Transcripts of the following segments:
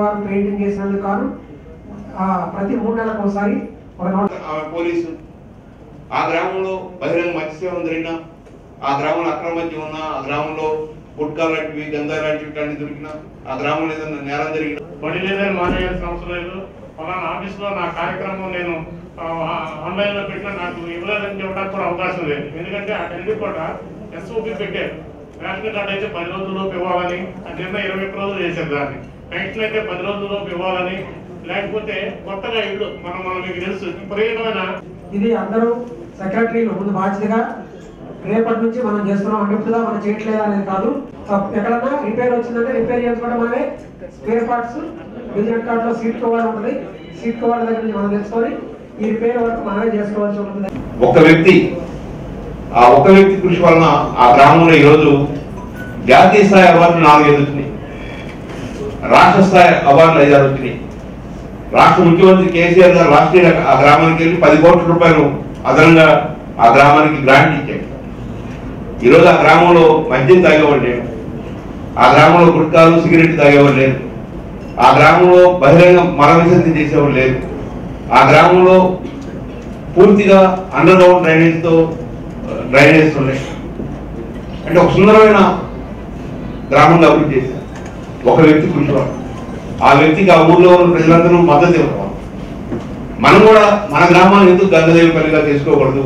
వారు పెయింటింగ్ చేసినందుకు కాను ఆ, ప్రతి మూడు నెలలకు ఒకసారి ఒక నోట్ ఆమె పోలీసు ఆ గ్రామంలో బహిరంగ మత్స్యసేవం జరిగినా ఆ గ్రామంలో అక్రమ మద్యం ఉన్నా ఆ గ్రామంలో గుట్కా లాంటివి గంగా లాంటివి ఇట్లాంటివి దొరికినా ఆ గ్రామంలో ఏదైనా నేరం జరిగినా బడి లేదని మానేయాల్సిన అవసరం లేదు ఫలానా ఆఫీస్లో నా కార్యక్రమం నేను ఆన్లైన్లో పెట్టినా నాకు ఇవ్వలేదని చెప్పడానికి కూడా అవకాశం లేదు ఎందుకంటే అటెండి కూడా ఎస్ఓపి పెట్టారు రేషన్ కార్డు అయితే పది రోజుల్లోపు ఇవ్వాలని అదేమో ఇరవై ఒక్క రోజులు చేశారు దాన్ని పెన్షన్ అయితే పది రోజుల్లోపు ఇవ్వాలని లేకపోతే కొత్తగా ఇల్లు మనం మనం మీకు తెలుసు విపరీతమైన ఇది అందరూ సెక్రటరీలు ముందు బాధ్యతగా రేపటి నుంచి మనం చేస్తున్నాం అంటే ఇప్పుడుదా మనం చేయట్లేదు అనేది కాదు తప్ప- ఎక్కడన్నా రిపేర్ వచ్చిందంటే రిపేర్ చేసుకోవడం మనమే స్పేర్ పార్ట్స్ బిజినెస్ కార్డ్ లో సీట్ కవర్ ఉంటుంది సీట్ కవర్ దగ్గర నుంచి మనం తెలుసుకొని ఈ రిపేర్ వరకు మనమే చేసుకోవాల్సి ఉంటుంది ఒక వ్యక్తి ఆ ఒక్క వ్యక్తి కృషి వలన ఆ గ్రామంలో ఈరోజు జాతీయ స్థాయి అవార్డులు నాలుగు ఐదు వచ్చినాయి రాష్ట్ర స్థాయి అవార్డులు ఐదు ఆరు వచ్చినాయి రాష్ట్ర ముఖ్యమంత్రి కేసీఆర్ గారు లాస్ట్ ఇయర్ ఆ గ్రామానికి వెళ్ళి పది కోట్ల రూపాయలు అదనంగా ఆ గ్రామానికి గ్రాంట్ ఇచ్చాడు ఈరోజు ఆ గ్రామంలో మద్యం తాగేవాడు లేడు ఆ గ్రామంలో గుట్కాలు సిగరెట్ తాగేవాడు లేరు ఆ గ్రామంలో బహిరంగ మల విసర్జన చేసేవాడు లేరు ఆ గ్రామంలో పూర్తిగా అండర్ గ్రౌండ్ డ్రైనేజ్ తో డ్రైనేజ్ ఉన్నాయి అంటే ఒక సుందరమైన గ్రామంగా అభివృద్ధి చేశారు ఒక వ్యక్తి కృషి వల్ల. ఆ వ్యక్తికి ఆ ఊర్లో ఉన్న ప్రజలందరూ మద్దతు ఇవ్వడం మనం కూడా మన గ్రామాన్ని ఎందుకు గంగదేవి పల్లిగా చేసుకోకూడదు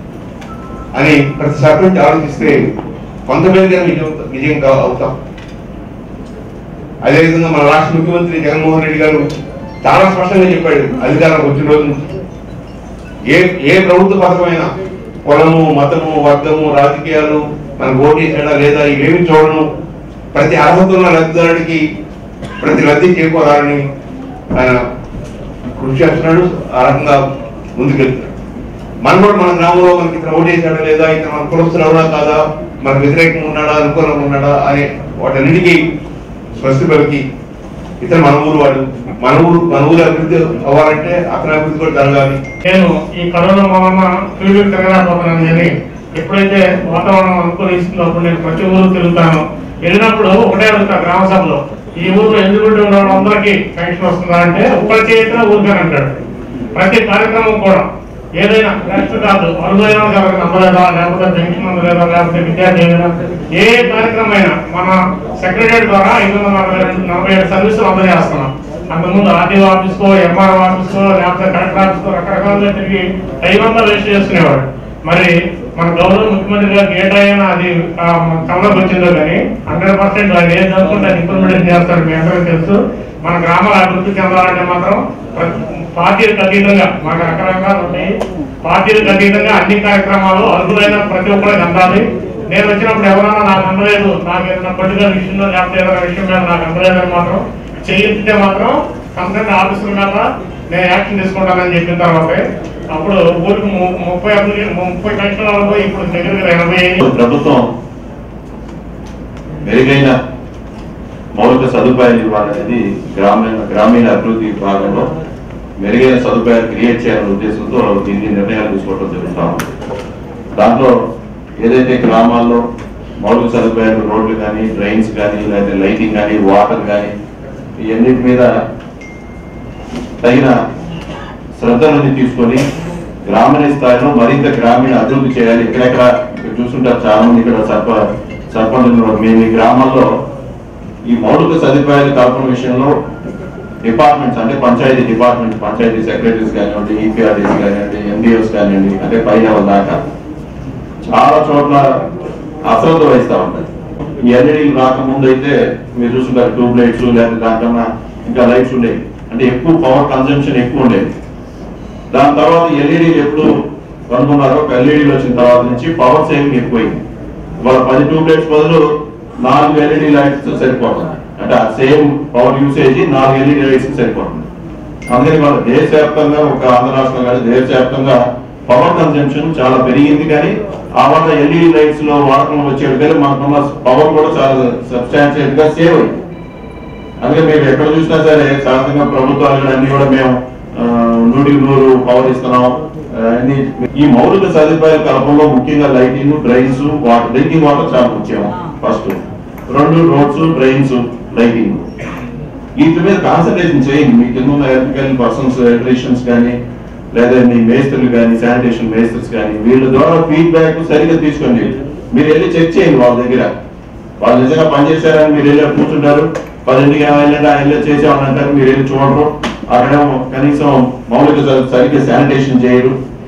అని ప్రతి సర్పంచ్ ఆలోచిస్తే కొంతమేరగా విజయం విజయం కా- అవుతాం అదేవిధంగా మన రాష్ట్ర ముఖ్యమంత్రి జగన్మోహన్ రెడ్డి గారు చాలా స్పష్టంగా చెప్పాడు అధికారం వచ్చిన రోజు నుంచి ఏ ఏ ప్రభుత్వ పథకమైనా కులము మతము వర్గము రాజకీయాలు మనకు ఓటు వేసాడా లేదా ఇవేమి చూడను ప్రతి అర్హత ఉన్న లబ్ధిదారుడికి ప్రతి లబ్ధి చేకూరాలని ఆయన కృషి చేస్తున్నాడు ఆ రకంగా ముందుకెళ్తున్నాడు మనం కూడా మన గ్రామంలో మనకి ఇతను ఓటు వేసాడా లేదా ఇతను మన కులస్తులు ఎవరా కాదా మన వ్యతిరేకంగా ఉన్నాడా అనుకూలంగా ఉన్నాడా అనే వాటన్నిటికీ స్వస్తి పలికి ఇతను మన ఊరు వాడు మన ఊరు మన ఊరు అభివృద్ధి అవ్వాలంటే అతని అభివృద్ధి కూడా జరగాలి నేను ఈ కరోనా వలన ఫీల్డ్ తిరగలేకపోతున్నాను కానీ ఎప్పుడైతే వాతావరణం అనుకూలిస్తుందో అప్పుడు నేను ప్రతి ఊరు తిరుగుతాను వెళ్ళినప్పుడు ఒకటే అడుగుతా గ్రామ సభలో ఈ ఊర్లో ఎలిజిబిలిటీ ఉన్న వాళ్ళందరికీ పెన్షన్ వస్తుందా అంటే ఒక్కరి చేతిలో ఊరికని అంటాడు ప్రతి కార్యక్రమం కూడా ఏదైనా నెక్స్ట్ కాదు అరుదైన వాళ్ళకి అందలేదా లేకపోతే పెన్షన్ అందలేదా లేకపోతే విద్యార్థి ఏదైనా ఏ కార్యక్రమం అయినా మన సెక్రటరీ ద్వారా ఐదు వందల నలభై రెండు నలభై ఏడు సర్వీసులు అందజేస్తున్నాం అంతకుముందు ఆర్టీఓ ఆఫీస్కో ఎంఆర్ఓ ఆఫీస్కో లేకపోతే కలెక్టర్ ఆఫీస్కో రకరకాలుగా తిరిగి ఐదు వందలు రిజిస్టర్ చేసుకునేవాడు మరి మన గౌరవ ముఖ్యమంత్రి గారికి ఏ టైం అది ఆ, మన కమలకు వచ్చిందో కానీ హండ్రెడ్ పర్సెంట్ ఆయన ఏది అనుకుంటే అది ఇంప్లిమెంటేషన్ చేస్తారు మీ అందరికీ తెలుసు మన గ్రామాల అభివృద్ధి చెందాలంటే మాత్రం ప్రతి- పార్టీలకు అతీతంగా మనకు రకరకాలు ఉన్నాయి పార్టీలకు అతీతంగా అన్ని కార్యక్రమాలు అర్హులైన ప్రతి ఒక్కరికి అందాలి నేను వచ్చినప్పుడు ఎవరన్నా నాకు అందలేదు నాకు ఏదైనా పర్టికులర్ విషయంలో లేకపోతే ఏదైనా విషయం మీద నాకు అందలేదని మాత్రం చేయిస్తే మాత్రం కంప్లైంట్ ఆఫీసుల మీద నేను యాక్షన్ తీసుకుంటానని చెప్పిన తర్వాత అప్పుడు ఊరికి ము- ముప్పై అభివృద్ధి ముప్పై పెన్షన్లు పోయి ఇప్పుడు దగ్గర దగ్గర ఎనభై అయ్యి ప్రభుత్వం మెరుగైన మౌలిక సదుపాయాలు ఇవ్వాలనేది గ్రామీణ గ్రామీణ అభివృద్ధి భాగంలో మెరుగైన సదుపాయాలు క్రియేట్ చేయాలనే ఉద్దేశంతో దీన్ని నిర్ణయాలు తీసుకోవడం జరుగుతా ఉంది దాంట్లో ఏదైతే గ్రామాల్లో మౌలిక సదుపాయాలు రోడ్లు కానీ డ్రైన్స్ కానీ లేదా లైటింగ్ కానీ వాటర్ కానీ ఇవన్నిటి మీద తగిన శ్రద్ధలని తీసుకొని గ్రామీణ స్థాయిలో మరింత గ్రామీణ అభివృద్ధి చేయాలి ఎక్కడెక్కడ ఇక్కడ చూస్తుంటారు చాలా మంది ఇక్కడ సర్ప సర్పంచులు ఉన్నారు. మేము ఈ గ్రామాల్లో ఈ మౌలిక సదుపాయాల కల్పన విషయంలో డిపార్ట్మెంట్స్ అంటే పంచాయతీ డిపార్ట్మెంట్ పంచాయతీ సెక్రటరీస్ కానివ్వండి ఈపీఆర్డీస్ కానివ్వండి ఎండిఓస్ కానివ్వండి అంటే పై లెవెల్ దాకా చాలా చోట్ల అశ్రద్ధ వహిస్తా ఉంటాయి ఈ ఎల్ఈడీలు రాకముందు అయితే మీరు చూసుకుంటారు ట్యూబ్ లైట్స్ లేదా దానికన్నా ఇంకా లైట్స్ ఉండేవి అంటే ఎక్కువ పవర్ కన్సంప్షన్ ఎక్కువ ఉండేది దాని తర్వాత ఎల్ఈడీలు ఎప్పుడు కనుక్కున్నారో ఎల్ఈడీలు వచ్చిన తర్వాత నుంచి పవర్ సేవింగ్ ఎక్కువైంది ఇవాళ పది ట్యూబ్ లైట్స్ బదులు నాలుగు ఎల్ఈడి లైట్స్ సరిపోతుంది అంటే ఆ సేమ్ పవర్ యూసేజ్ నాలుగు ఎల్ఈడి లైట్స్ సరిపోతుంది అందుకని మన దేశవ్యాప్తంగా ఒక ఆంధ్ర రాష్ట్రం కానీ దేశవ్యాప్తంగా పవర్ కన్సంప్షన్ చాలా పెరిగింది కానీ ఆ వల్ల ఎల్ఈడి లైట్స్ లో వాడకం వచ్చేటికల్లా మనకున్న పవర్ కూడా చాలా సబ్స్టాన్షియల్ గా సేవ్ అయింది అందుకే మీరు ఎక్కడ చూసినా సరే సాధారణంగా ప్రభుత్వాలు కూడా అన్ని కూడా మేము ఆ, నూటికి నూరు పవర్ ఇస్తున్నాం ఆ, అన్ని ఈ మౌలిక సదుపాయాల కల్పనలో ముఖ్యంగా lighting drains water drinking water చాలా ముఖ్యం ఫస్ట్ రెండు రోడ్స్ డ్రైన్స్ లైటింగ్ వీటి మీద కాన్సన్ట్రేషన్ చేయండి మీ కింద ఉన్న ఎలక్ట్రికల్ పర్సన్స్ ఎలక్ట్రీషియన్స్ కానీ లేదా మీ మేస్త్రులు కానీ శానిటేషన్ మేస్త్రీస్ కానీ వీళ్ళ ద్వారా ఫీడ్బ్యాక్ సరిగ్గా తీసుకోండి మీరు వెళ్ళి చెక్ చేయండి వాళ్ళ దగ్గర వాళ్ళు నిజంగా పనిచేశారని మీరు వెళ్ళి కూర్చుంటారు పదింటికి వెళ్ళండి ఆయన వెళ్ళి చేసామని అంటారు మీరు వెళ్ళి చూడరు అక్కడ కనీసం మౌలిక స- సరిగ్గా శానిటేషన్ చేయరు